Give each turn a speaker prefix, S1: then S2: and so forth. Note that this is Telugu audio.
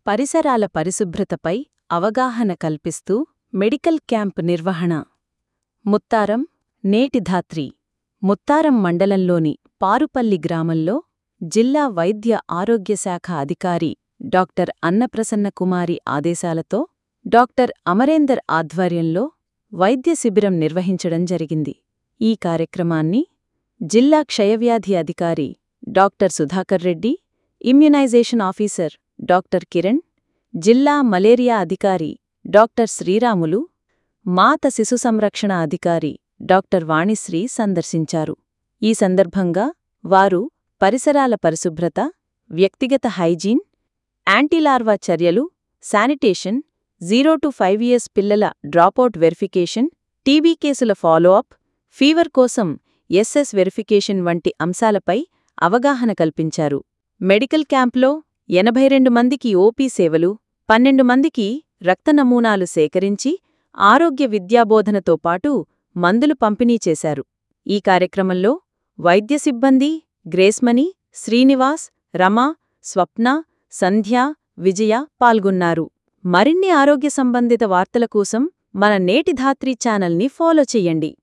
S1: పరిసరాల పరిశుభ్రతపై అవగాహన కల్పిస్తూ మెడికల్ క్యాంప్ నిర్వహణ ముత్తారం నేటి ధాత్రి ముత్తారం మండలంలోని పారుపల్లి గ్రామంలో జిల్లా వైద్య ఆరోగ్య శాఖ అధికారి డాక్టర్ అన్నప్రసన్న కుమారి ఆదేశాలతో డాక్టర్ అమరేందర్ ఆధ్వర్యంలో వైద్య శిబిరం నిర్వహించడం జరిగింది ఈ కార్యక్రమాన్ని జిల్లా క్షయవ్యాధి అధికారి doctor Sudhakar Reddy immunisation officer doctor Kiran జిల్లా మలేరియా అధికారి డాక్టర్ శ్రీరాములు మాత శిశు సంరక్షణ అధికారి డాక్టర్ వాణిశ్రీ సందర్శించారు ఈ సందర్భంగా వారు పరిసరాల పరిశుభ్రత వ్యక్తిగత హైజీన్ యాంటీలార్వా చర్యలు sanitation zero to five years పిల్లల డ్రాపౌట్ వెరిఫికేషన్ టీబీ కేసుల ఫాలోఅప్ ఫీవర్ కోసం ఎస్ఎస్ వెరిఫికేషన్ వంటి అంశాలపై అవగాహన కల్పించారు మెడికల్ క్యాంప్లో ఎనభై రెండు మందికి ఓపీ సేవలు పన్నెండు మందికి రక్త నమూనాలు సేకరించి ఆరోగ్య విద్యాబోధనతో పాటు మందులు పంపిణీ చేశారు ఈ కార్యక్రమంలో వైద్య సిబ్బంది గ్రేస్మణి శ్రీనివాస్ రమ స్వప్న సంధ్య విజయ పాల్గొన్నారు మరిన్ని ఆరోగ్య సంబంధిత వార్తల కోసం మన నేటి ధాత్రి ఛానల్ని ఫాలో చెయ్యండి